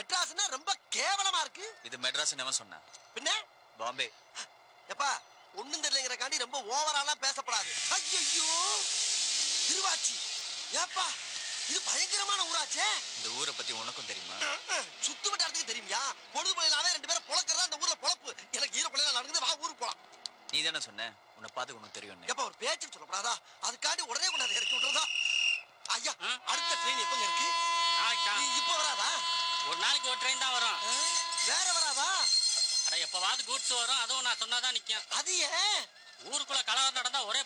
மெட்ராஸ்னா ரொம்ப கேவலமா இருக்கு இது மெட்ராஸ் எவன் சொன்னான் பின்ன பாம்பே எப்பா ஒண்ணும் தெரியலங்கிறக்காண்டி ரொம்ப ஓவராலா பேசப்படாது ஐயோ திருவாச்சி ஏப்பா இது பயங்கரமான ஊராச்சே இந்த ஊரை பத்தி உனக்கும் தெரியுமா சுத்து வட்டாரத்துக்கு தெரியுமியா பொழுது பிள்ளைனாவே ரெண்டு பேரும் பொழக்கிறதா இந்த ஊர்ல பொழப்பு எனக்கு ஈர பிள்ளைங்க நடக்குது வா ஊருக்கு போலாம் நீ தானே சொன்ன உன்னை பார்த்து உனக்கு தெரியும் எப்ப ஒரு பேச்சுக்கு சொல்லப்படாதா அதுக்காண்டி உடனே கொண்டாந்து இறக்கி விட்டுறதா ஐயா ஆ? அடுத்த ட்ரெயின் எப்பங்க இருக்கு நாளைக்கு தான். இ- இப்ப வராதா ஒரு நாளைக்கு ஒரு ட்ரெயின் தான் வரும் ஆ? வேற வராதா அட எப்பவாவது கூட்ஸ் வரும் அதுவும் நான் சொன்னாதான் நிக்கும் அது ஏன் ஊருக்குள்ள கலவரம் நடந்தா ஒரே